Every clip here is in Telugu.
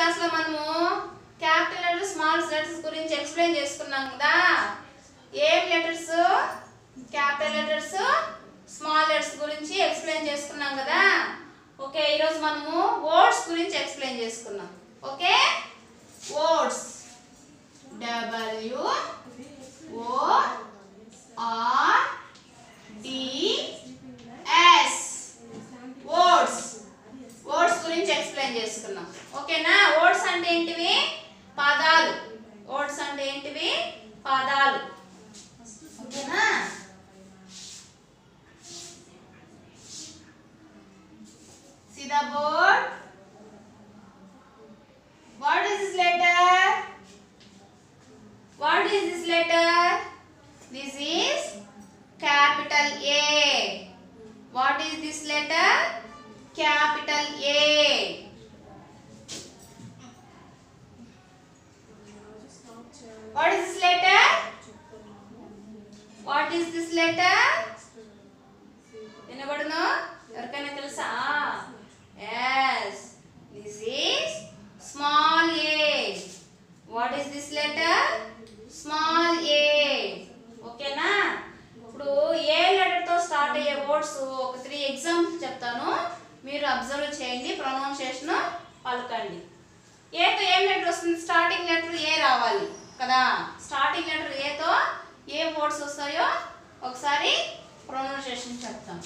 క్లాస్ లో మనము క్యాపిటల్ లెటర్స్ స్మాల్ లెటర్స్ గురించి ఎక్స్ప్లెయిన్ చేసుకున్నాం కదా ఏం letters capital letters small letters గురించి ఎక్స్ప్లెయిన్ చేసుకున్నాం కదా ఓకే ఈరోజు మనము వర్డ్స్ గురించి ఎక్స్ప్లెయిన్ చేసుకున్నాం okay words W O R D S words words గురించి ఎక్స్ప్లెయిన్ చేసుకున్నాం ఓకేనా వర్డ్స్ అంటే ఏంటివి పదాలు వర్డ్స్ అంటే ఏంటివి పదాలు ఓకేనా See the board? What is this letter? What is this letter? This is capital A. What is this letter? Capital A. What is this letter? What is this letter? వినబడును ఎవరికైనా తెలుసా yes this is small A what is this letter small A ఓకేనా ఇప్పుడు ఏ లెటర్తో స్టార్ట్ అయ్యే వర్డ్స్ ఒక త్రీ ఎగ్జాంపుల్స్ చెప్తాను మీరు అబ్జర్వ్ చేయండి ప్రొనౌన్సియేషన్ పలకండి ఏతో ఏం లెటర్ వస్తుంది స్టార్టింగ్ లెటర్ ఏ రావాలి కదా స్టార్టింగ్ లెటర్ ఏతో ఏ వర్డ్స్ వస్తాయో ఒకసారి ప్రొనౌన్సియేషన్ చెప్తాం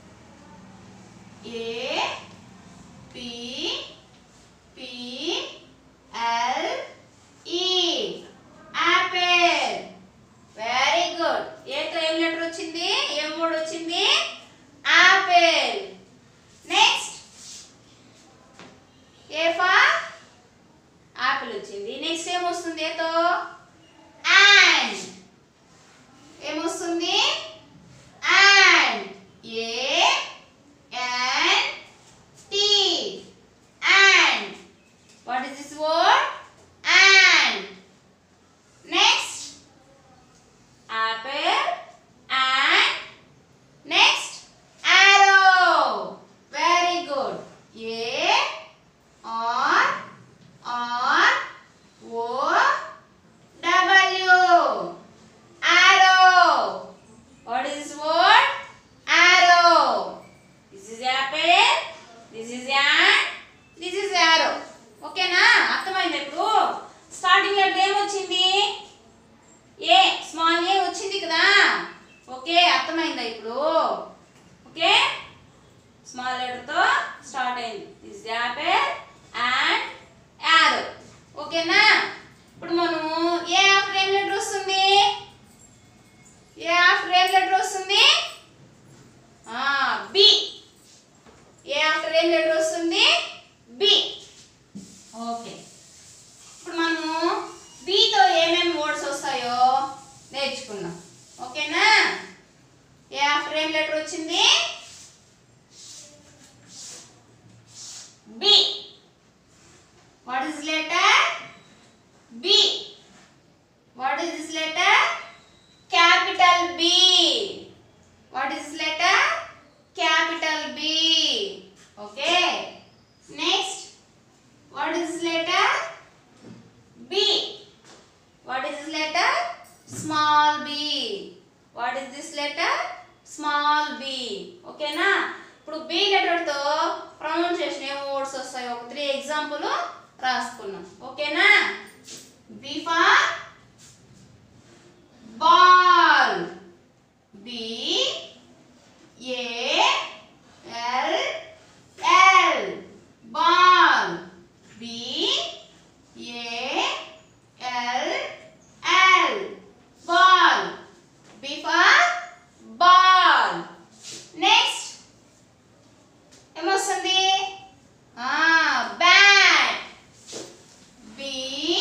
A P P L E apple very good ఏతో ఏం లెటర్ వచ్చింది ఏం వర్డ్ వచ్చింది apple next A for apple వచ్చింది నెక్స్ట్ ఏమొస్తుంది ఏతో అండ్ ఏమొస్తుంది ant A N T ant what is this word ant next apple ant next arrow very good A R R O W arrow what is this word arrow this is apple this is ant this is arrow ఓకేనా అర్థమైంది ఇప్పుడు స్టార్టింగ్ లెటర్ ఏమొచ్చింది ఏ స్మాల్ ఏ వచ్చింది కదా ఓకే అర్థమైందా ఇప్పుడు ఓకే స్మాల్ లెటర్తో స్టార్ట్ అయింది దిస్ యాపిల్ అండ్ యారో ఓకేనా ఇప్పుడు మనము ఏ ఆఫ్టర్ ఏం లెటర్ వస్తుంది ఏ ఆఫ్టర్ ఏం లెటర్ వస్తుంది బి ఏ ఆఫ్టర్ ఏం లెటర్ వస్తుంది బి ఓకే ఇప్పుడు మనము బితో ఏమేమి వర్డ్స్ వస్తాయో నేర్చుకుందాం ఓకేనా ఏ ఆఫ్టర్ ఏం లెటర్ వచ్చింది B what is letter B what is this letter capital B what is this letter capital B okay next what is this letter B what is this letter small B what is this letter small B ఓకేనా ఇప్పుడు బి లెటర్తో ప్రొనౌన్సియేషన్ ఏం వర్డ్స్ వస్తాయి ఒక త్రీ ఎగ్జాంపుల్ రాసుకున్నాం ఓకేనా B for ball B A L L ball B A L L ball B for ball next ఏమొస్తుంది bat B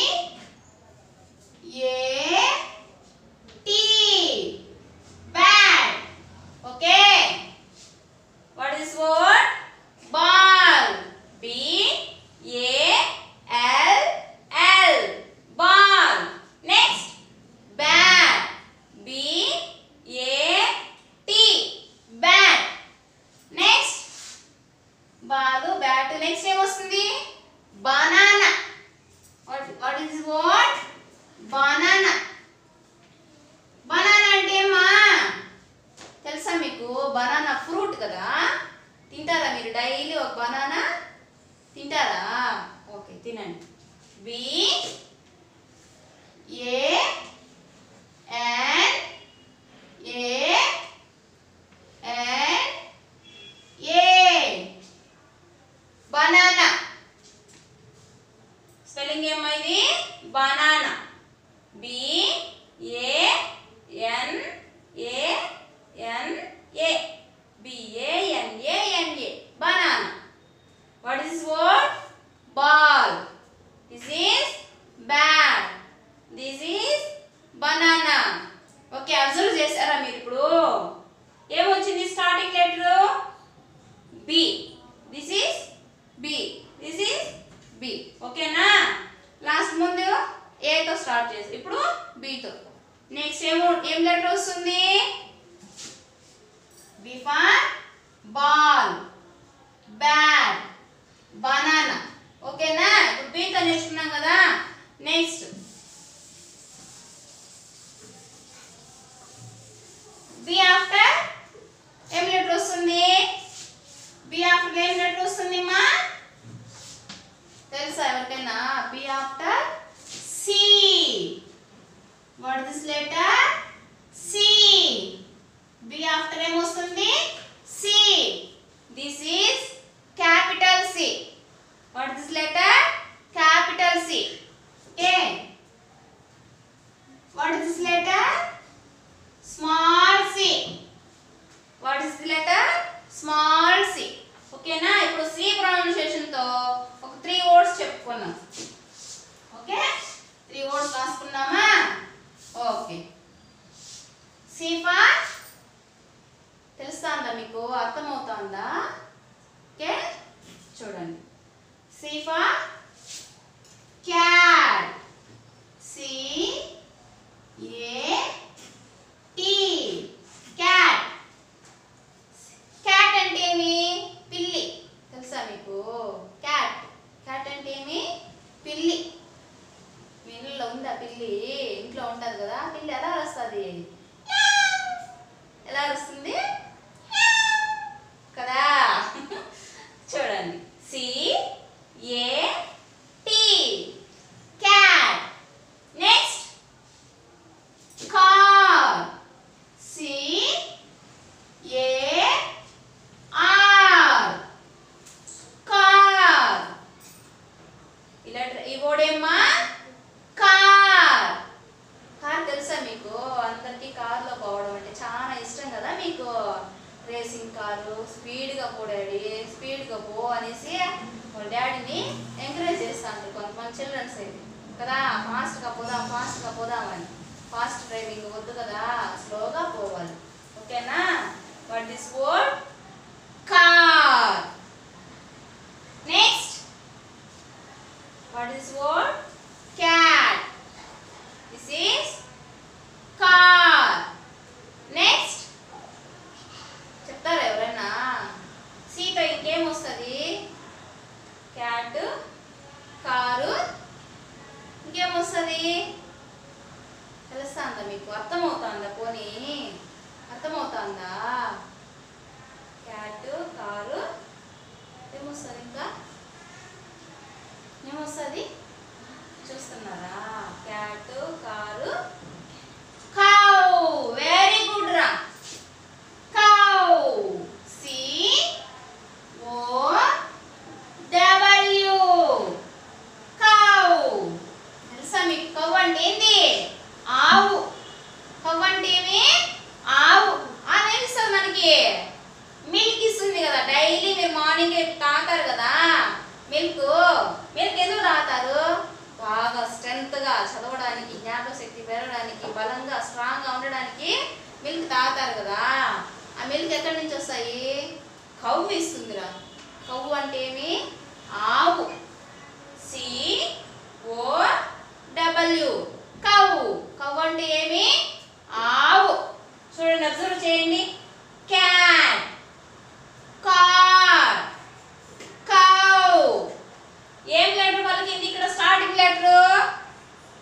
A T bat okay what is word ball B A L L ball next bat B A T bat next ball bat next ఏమొస్తుంది బనానా వాట్ బనానా బనానా అంటే మా తెలుసా మీకు బనానా ఫ్రూట్ కదా తింటారా మీరు డైలీ ఒక బనానా తింటారా ఓకే తినండి B A N A N A banana spelling ఏమో ఇది banana B A N A N A B A N A N A banana what is word ball this is bag this is banana okay observe చేశారా మీరు ఇప్పుడు ఏమొచ్చింది starting letter B this is B this is B ఓకేనా లాస్ట్ ముందు ఏతో స్టార్ట్ చేసి ఇప్పుడు బితో నెక్స్ట్ ఏమో ఏం లెటర్ వస్తుంది B for ball bat banana ఓకేనా ఇప్పుడు బీతో నేర్చుకున్నాం కదా నెక్స్ట్ బి ఆఫ్టర్ ఏం లెటర్ వస్తుంది బి ఆఫ్టర్ ఏం లెటర్ వస్తుంది మా తెలుసా ఎవరికైనా B after C what this letter C B after ఏం వస్తుంది C this is capital C what this letter capital C okay what this letter small C what is the letter small C ఓకేనా ఇప్పుడు సి ప్రొనౌన్సియేషన్ తో ఒక త్రీ వర్డ్స్ చెప్పుకున్నాం ఓకే త్రీ వర్డ్స్ రాసుకున్నామా ఓకే సి ఫర్ తెలుస్తుందా మీకు అర్థమవుతుందా ఓకే చూడండి C for cat C A T cat cat అంటే ఏమి పిల్లి తెలుసా మీకు క్యాట్ క్యాట్ అంటే ఏమి పిల్లి మీ ఇళ్ళలో ఉందా పిల్లి ఇంట్లో ఉంటుంది కదా పిల్లి ఎలా వస్తుంది ఎలా వస్తుంది కదా చూడండి C A T cat next car C A R car ఇలా ఈ వర్డ్ ఏమ్మా కార్ కార్ తెలుసా మీకు అందరికీ కార్లో పోవడం అంటే చాలా ఇష్టం కదా మీకు రేసింగ్ కారు స్పీడ్గా పో డాడీ స్పీడ్గా పో అనేసి వాళ్ళ డాడీని ఎంకరేజ్ చేస్తాను కొంతమంది చిల్డ్రన్స్ అయితే కదా ఫాస్ట్గా పోదాం ఫాస్ట్గా పోదామని ఫాస్ట్ డ్రైవింగ్ వద్దు కదా స్లోగా పోవాలి ఓకేనా what this word car next what is word cat this is car next చెప్తారా ఎవరైనా సీత ఇంకేం వస్తుంది క్యాట్ కారు ఇంకేం వస్తుంది తెలుస్తుందా మీకు అర్థమవుతుందా పోనీ అర్థమవుతుందా క్యాట్ కారు ఏమొస్తుంది ఇంకా ఏమొస్తుంది చూస్తున్నారా cat car cow very good రా cow C O W cow తెలుసా మీకు కౌ అంటే ఏంది ఆవు కౌ అంటే ఏమి ఆవు ఆమె ఏమి ఇస్తుంది మనకి మిల్క్ ఇస్తుంది కదా డైలీ మీరు మార్నింగ్ తాగుతారు కదా మిల్క్ మిల్క్ ఎందుకు తాగుతారు బాగా స్ట్రెంగ్త్గా చదవడానికి జ్ఞాపక శక్తి పెరగడానికి బలంగా స్ట్రాంగ్గా ఉండడానికి మిల్క్ తాగుతారు కదా ఆ మిల్క్ ఎక్కడి నుంచి వస్తాయి కవ్వు ఇస్తుందిరా కవ్వు అంటే ఏమి ఆవు సి ఓ డబ్ల్యూ కవ్వు కవ్వు అంటే ఏమి ఆవు చూడండి అబ్జర్వ్ చేయండి క్యాట్ కార్ కౌ ఏం లెటర్ పలికింది ఇక్కడ స్టార్టింగ్ లెటర్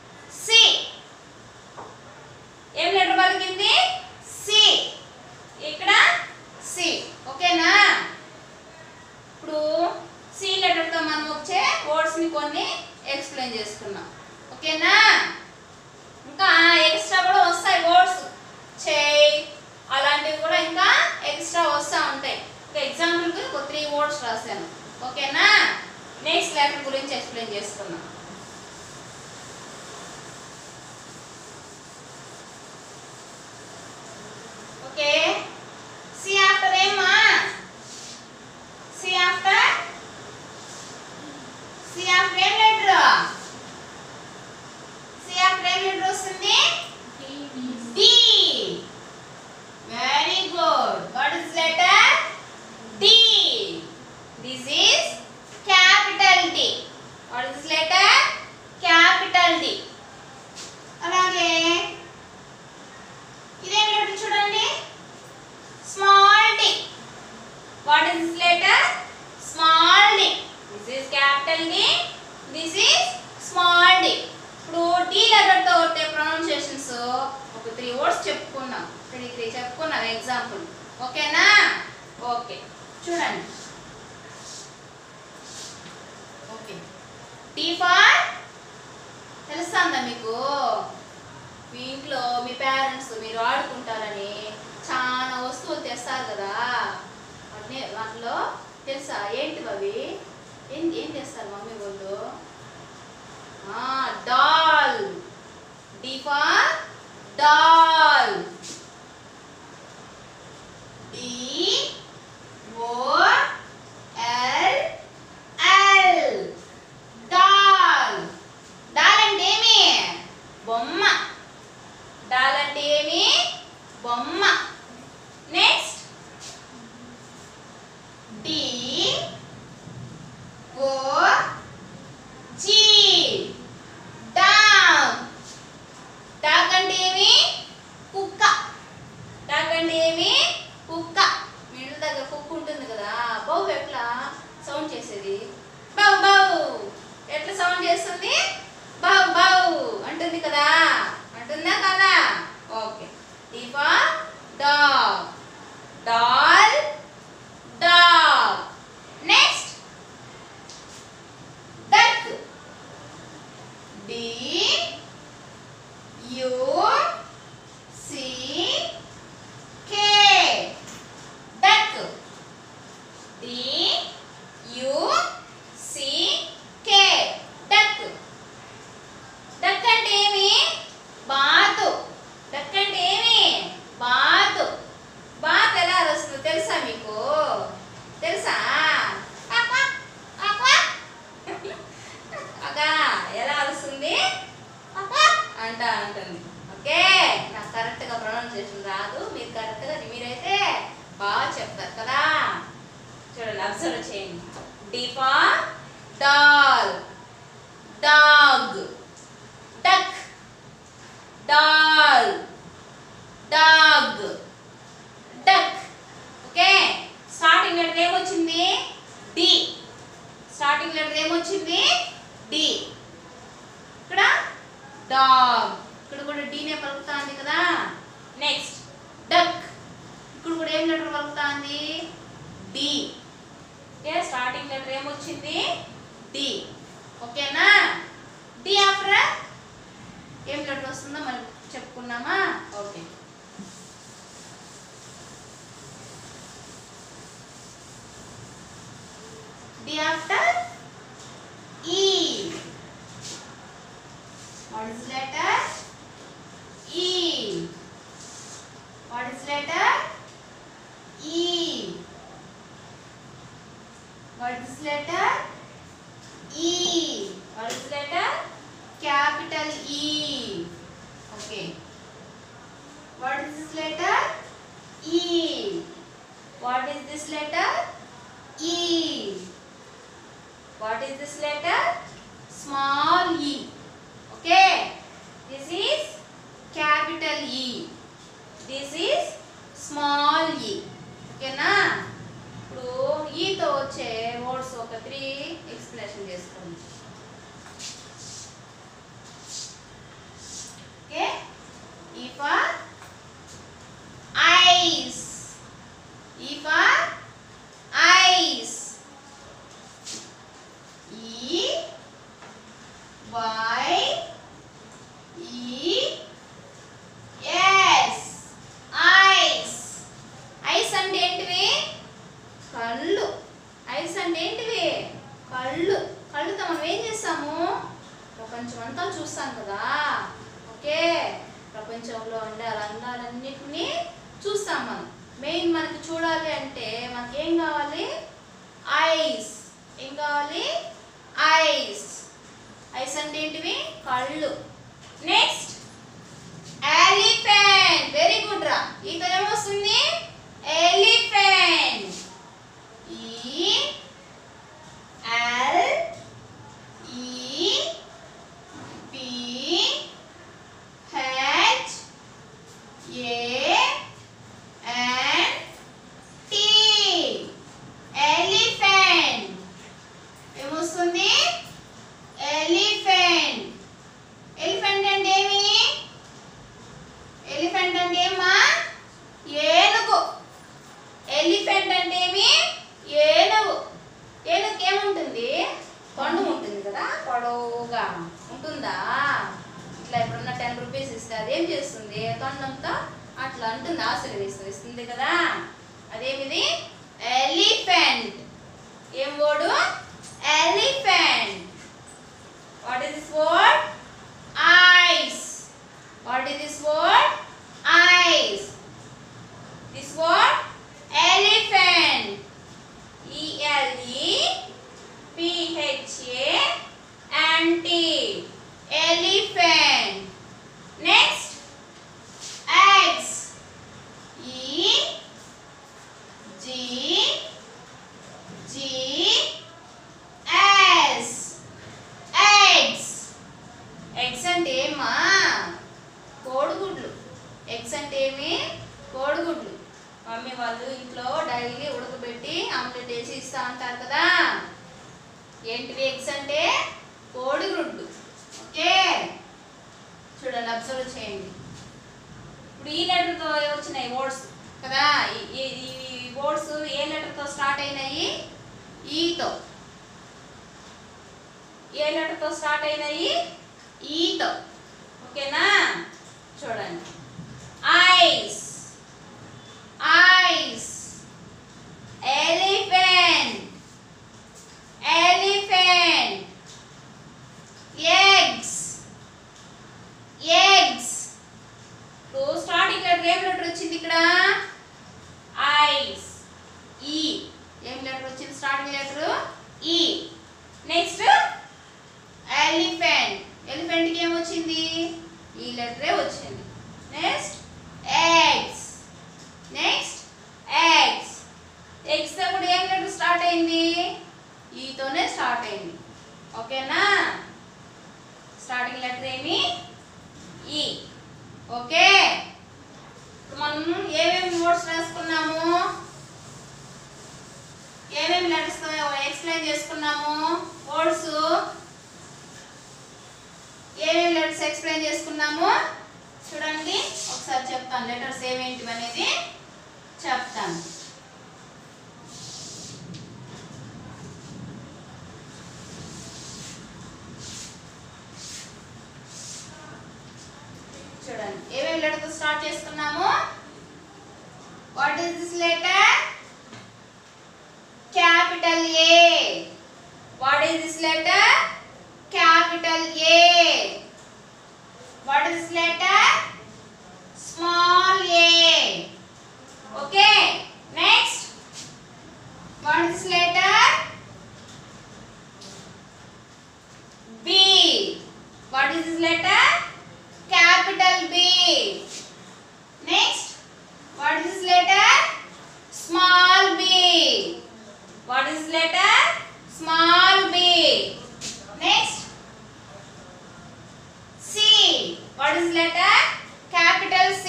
వర్డ్స్ని కొన్ని ఎక్స్ప్లెయిన్ చేసుకున్నాం ఓకేనా ఇంకా ఎక్స్ట్రా కూడా వస్తాయి వర్డ్స్ చేయి అలాంటివి కూడా ఇంకా ఎక్స్ట్రా వస్తూ ఉంటాయి ఇంకా ఎగ్జాంపుల్కి ఒక త్రీ వర్డ్స్ రాశాను ఓకేనా నెక్స్ట్ లెటర్ గురించి ఎక్స్ప్లెయిన్ చేసుకున్నాం ఓకే సి ఆఫ్టర్ ఏమా సి ఆఫ్టర్ సి ఆఫ్టర్ ఏం లెటర్ సి ఆఫ్టర్ ఏం లెటర్ వస్తుంది D very good what is letter D this is capital D what is letter capital D అలాగే ఇదేం లెటర్ చూడండి small D what is this letter small D this is capital D this is small D ఇప్పుడు డి లెటర్ తో వచ్చే ప్రొనౌన్సియేషన్స్ ఒక త్రీ వర్డ్స్ చెప్పుకున్నాం త్రీ త్రీ చెప్పుకున్నాం ఎగ్జాంపుల్ ఓకేనా ఓకే చూడండి ఓకే టీ ఫార్ తెలుస్తుందా మీకు మీ ఇంట్లో మీ పేరెంట్స్ మీరు ఆడుకుంటారని చాలా వస్తువులు తెస్తారు కదా వాటిని వాటిలో తెలుసా ఏంటి అవి ఏం ఏం తెస్తారు మమ్మీ వాళ్ళు doll D for doll D O L L doll doll అంటే ఏమి బొమ్మ డాల్ అంటే ఏమి బొమ్మ next D O G dog dog అంటే ఏమి కుక్క డాగ్ అంటే ఏమి కుక్క మీ ఇంటి దగ్గర కుక్క ఉంటుంది కదా బౌ ఎట్లా సౌండ్ చేసేది బౌ బౌ ఎట్లా సౌండ్ చేస్తుంది బౌ బౌ అంటుంది కదా అంటుందా కదా okay Deepa dog doll dog next duck D U C K duck D U C K duck duck అంటే ఏమి బాతు డక్ అంటే ఏమి బాతు బాత్ ఎలా వస్తుందో తెలుసా మీకు తెలుసా క్వాక్ క్వాక్, క్వాక్ క్వాక్. అగా ఎలా వస్తుంది క్వాక్ క్వాక్ అంట అంటుంది ఓకే నాకు కరెక్ట్గా ప్రొనౌన్సియేషన్ రాదు మీరు కరెక్ట్గా మీరైతే బాగా చెప్తారు కదా చూడండి అబ్జర్వ్ చేయండి డిఫా doll dog duck doll dog duck okay starting letter ఏమొచ్చింది డి స్టార్టింగ్ లెటర్ ఏమొచ్చింది డి ఇక్కడ డాగ్ ఇక్కడ కూడా డీనే పలుకుతాంది కదా నెక్స్ట్ డక్ ఇక్కడ కూడా ఏం లెటర్ పలుకుతాంది డి ఓకే స్టార్టింగ్ లెటర్ ఏమొచ్చింది డి ఓకేనా డి ఆఫ్టర్ ఏం లెటర్ వస్తుందో మనం చెప్పుకున్నామా okay D after E What is letter? E. What is letter? E. What is letter? E. What is letter? Capital E. Okay. What is this letter? E. What is this letter? E. What is this letter? Small e. Okay. This is capital E. This is small e. ఓకేనా ఇప్పుడు ఈతో వచ్చే వర్డ్స్ ఒక త్రీ ఎక్స్ప్లెనేషన్ చేసుకోండి okay E for ice E for ice E ice ఏం కావాలి ఐస్ ఐస్ అంటే ఏంటివి కళ్ళు నెక్స్ట్ ఎలిఫెంట్ వెరీ గుడ్ రా ఈతో ఏమొస్తుంది elephant E L E P H A N T elephant ఏమొస్తుంది ఎలిఫెంట్ ఎలిఫెంట్ అంటే ఏమి ఎలిఫెంట్ అంటే ఏమా ఏనుగు ఎలిఫెంట్ అంటే ఏమి ఏనుగు ఏనుగు ఏముంటుంది తొండం ఉంటుంది కదా పొడవుగా ఉంటుందా ఇట్లా ఇప్పుడున్న టెన్ రూపీస్ ఇస్తే అదేం చేస్తుంది తొండంతో అట్లా అంటుంది ఆశీర్వదిస్తుంది ఇస్తుంది కదా అదేమిది ఎలిఫెంట్ ఏం word elephant what is this word ice what is this word ice this word elephant E L E P H A N T elephant next eggs E G G S eggs eggs అంటే ఏమా కోడిగుడ్లు ఎగ్స్ అంటే ఏమి కోడిగుడ్లు మమ్మీ వాళ్ళు ఇంట్లో డైలీ ఉడకబెట్టి ఆమ్లెట్ వేసి ఇస్తా ఉంటారు కదా ఏంటివి ఎగ్స్ అంటే కోడిగుడ్లు ఓకే చూడండి అబ్జర్వ్ చేయండి ఇప్పుడు ఈ లెటర్తో వచ్చినాయి వర్డ్స్ కదా ఈ- ఈ- ఈ వర్డ్స్ ఏ లెటర్తో స్టార్ట్ అయినాయి ఈతో ఏ లెటర్తో స్టార్ట్ అయినాయి ఈతో ఓకేనా చూడండి ice ice elephant elephant eggs eggs ఇప్పుడు స్టార్టింగ్ లెటర్ ఏం లెటర్ వచ్చింది ఇక్కడ ఐస్ ఈ ఏం లెటర్ వచ్చింది starting letter E next elephant ఎలిఫెంట్కి ఏమొచ్చింది ఈ లెటరే వచ్చింది next eggs next eggs eggs తో కూడా ఏం లెటర్ స్టార్ట్ అయింది ఈతోనే స్టార్ట్ అయింది ఓకేనా స్టార్టింగ్ లెటర్ ఏమి ఈ ఓకే ఇప్పుడు మనం ఏమేమి వర్డ్స్ రాసుకున్నాము ఏమేమి లెటర్స్ ఎక్స్ప్లెయిన్ చేసుకున్నాము వర్డ్స్ ఏమేమి లెటర్స్ ఎక్స్ప్లెయిన్ చేసుకున్నాము చూడండి ఒకసారి చెప్తాను లెటర్స్ ఏమేంటివి అనేది చెప్తాను చూడండి ఏమేమి లెటర్తో స్టార్ట్ చేసుకున్నాము what is this letter capital A what is this letter capital A what is this letter small A okay next what is this letter B what is this letter capital B. Next, what is this letter? Small b. What is this letter? Small b. Next, C. What is this letter? Capital C.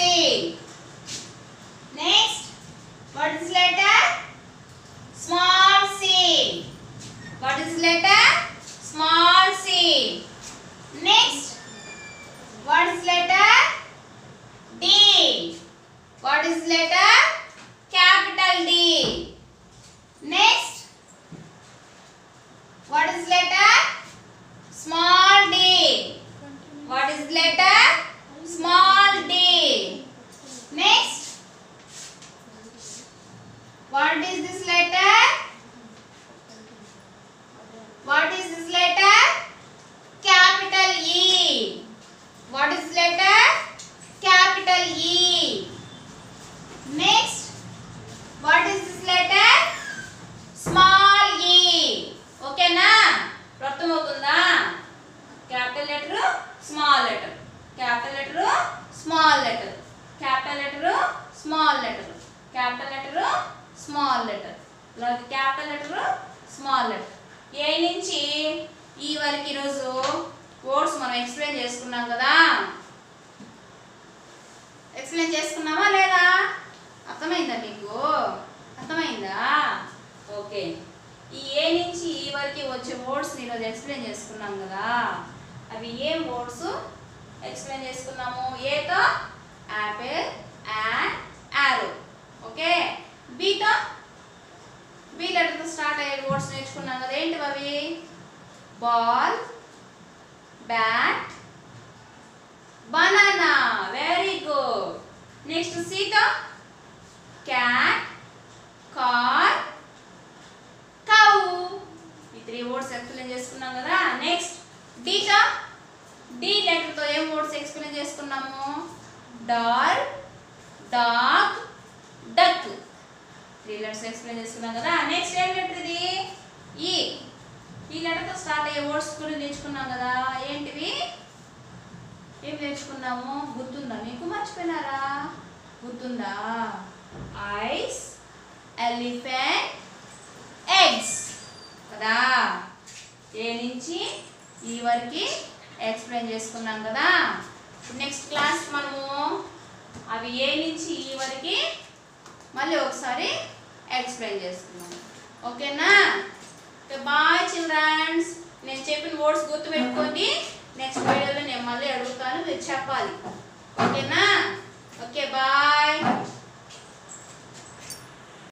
Next, what is this letter? Small c. What is this letter? Small c. Next, what is letter? D. What is letter? Capital D. Next. What is letter? Small d. What is letter? Small d. Next. What is this letter? What is this letter? Capital E. What is letter? Capital E. Next, what is this letter? Small అలాగే capital letter small letter A నుంచి ఈ వరకు ఈరోజు వర్డ్స్ మనం ఎక్స్ప్లెయిన్ చేసుకున్నాం కదా ఎక్స్ప్లెయిన్ చేసుకున్నావా లేదా అర్థమైందా మీకు అర్థమైందా ఓకే ఈ ఏ నుంచి ఈ వరకు వచ్చే వర్డ్స్ ఈరోజు ఎక్స్ప్లెయిన్ చేసుకున్నాం కదా అవి ఏం వర్డ్స్ ఎక్స్ప్లెయిన్ చేసుకున్నాము ఏతో యాపిల్ అండ్ యారో ఓకే బీతో బి లెటర్తో స్టార్ట్ అయ్యే వర్డ్స్ నేర్చుకున్నాం కదా ఏంటి అవి ball bat banana very good next సీతో క్యాట్ కార్ కౌ ఈ త్రీ వర్డ్స్ ఎక్స్ప్లెయిన్ చేసుకున్నాం కదా నెక్స్ట్ డీతో డి లెటర్తో ఏం వర్డ్స్ ఎక్స్ప్లెయిన్ చేసుకున్నాము doll dog duck three letters explain చేసుకున్నాం కదా నెక్స్ట్ ఏం లెటర్ ఇది ఈ ఈ లెటర్తో స్టార్ట్ అయ్యే వర్డ్స్ కూడా నేర్చుకున్నాం కదా ఏంటివి ఏం నేర్చుకున్నాము గుర్తుందా మీకు మర్చిపోయినారా గుర్తుందా ఐస్ ఎలిఫెంట్ ఎగ్స్ కదా ఏ నుంచి ఈ వరకు ఎక్స్ప్లెయిన్ చేసుకున్నాం కదా నెక్స్ట్ క్లాస్ మనము అవి ఏ నుంచి ఈ వరకు మళ్ళీ ఒకసారి ఎక్స్ప్లెయిన్ చేసుకున్నాం ఓకేనా బాయ్ చిల్డ్రన్స్ నేను చెప్పిన వర్డ్స్ గుర్తుపెట్టుకోండి నెక్స్ట్ వీడియోలో నేను మళ్ళీ అడుగుతాను మీరు చెప్పాలి ఓకేనా ఓకే బాయ్